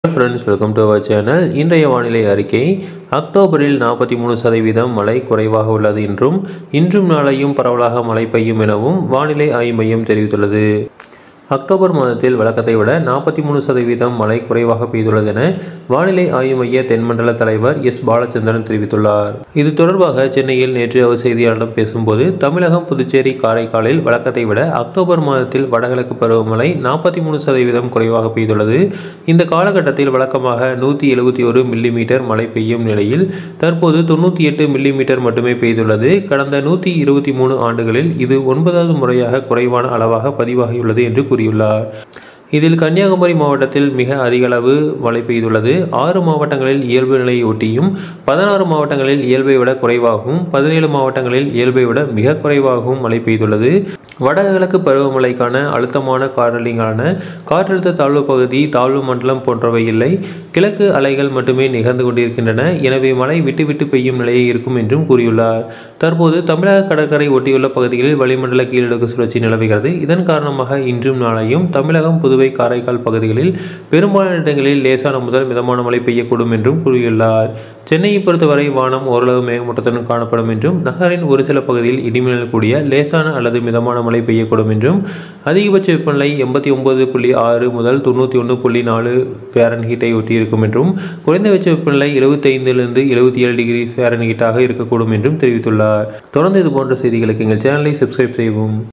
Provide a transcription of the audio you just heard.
friends welcome to our channel இன்றைய வானிலை அறிக்கை அக்டோபரில் நாற்பத்தி மூணு சதவீதம் மழை குறைவாக உள்ளது என்றும் இன்றும் நாளையும் பரவலாக மழை பெய்யும் எனவும் வானிலை ஆய்வு மையம் தெரிவித்துள்ளது அக்டோபர் மாதத்தில் வழக்கத்தை விட நாற்பத்தி மூணு சதவீதம் மழை குறைவாக பெய்துள்ளது என வானிலை ஆய்வு மைய தென்மண்டல தலைவர் எஸ் பாலச்சந்திரன் தெரிவித்துள்ளார் இது தொடர்பாக சென்னையில் நேற்று அவர் செய்தியாளர்களிடம் பேசும்போது தமிழகம் புதுச்சேரி காரைக்காலில் வழக்கத்தை விட அக்டோபர் மாதத்தில் வடகிழக்கு பருவமழை நாற்பத்தி மூணு சதவீதம் குறைவாக பெய்துள்ளது இந்த காலகட்டத்தில் வழக்கமாக நூற்றி எழுபத்தி ஒரு மில்லிமீட்டர் மழை பெய்யும் நிலையில் தற்போது தொண்ணூற்றி எட்டு மில்லிமீட்டர் மட்டுமே பெய்துள்ளது கடந்த நூற்றி இருபத்தி மூணு ஆண்டுகளில் இது ஒன்பதாவது முறையாக குறைவான அளவாக பதிவாகியுள்ளது என்று கூறியுள்ளார் இதில் கன்னியாகுமரி மாவட்டத்தில் மிக அதிக அளவு மழை பெய்துள்ளது ஆறு மாவட்டங்களில் இயல்பு நிலையை ஒட்டியும் பதினாறு மாவட்டங்களில் இயல்பை விட குறைவாகவும் பதினேழு மாவட்டங்களில் இயல்பை விட மிக குறைவாகவும் மழை பெய்துள்ளது வடகிழக்கு பருவமழைக்கான அழுத்தமான காரணிகளான காற்றழுத்த தாழ்வு பகுதி தாழ்வு மண்டலம் போன்றவை இல்லை கிழக்கு அலைகள் மட்டுமே நிகழ்ந்து கொண்டிருக்கின்றன எனவே மழை விட்டு விட்டு பெய்யும் நிலையே இருக்கும் என்றும் கூறியுள்ளார் தற்போது தமிழக கடற்கரை ஒட்டியுள்ள பகுதிகளில் வளிமண்டல கீழடுக்கு சுழற்சி நிலவுகிறது இதன் காரணமாக இன்றும் நாளையும் தமிழகம் புதுவை காரைக்கால் பகுதிகளில் பெரும்பாலான இடங்களில் லேசான முதல் மிதமான மழை பெய்யக்கூடும் என்றும் கூறியுள்ளார் சென்னையை பொறுத்தவரை வானம் ஓரளவு மேகமூட்டத்துடன் காணப்படும் என்றும் நகரின் ஒரு சில பகுதியில் இடிமின்னல் கூடிய லேசான அல்லது மிதமான மழை பெய்யக்கூடும் என்றும் அதிகபட்ச வெப்பநிலை எண்பத்தி ஒன்பது புள்ளி ஆறு முதல் தொண்ணூற்றி ஒன்று புள்ளி நாலு ஃபேரன் ஹீட்டை ஒட்டி இருக்கும் என்றும் குறைந்தபட்ச வெப்பநிலை எழுபத்தைந்திலிருந்து எழுபத்தி ஏழு டிகிரி ஃபேரன் ஹீட்டாக இருக்கக்கூடும் என்றும் தெரிவித்துள்ளார் தொடர்ந்து இது போன்ற செய்திகளுக்கு எங்கள் சேனலை சப்ஸ்கிரைப் செய்யவும்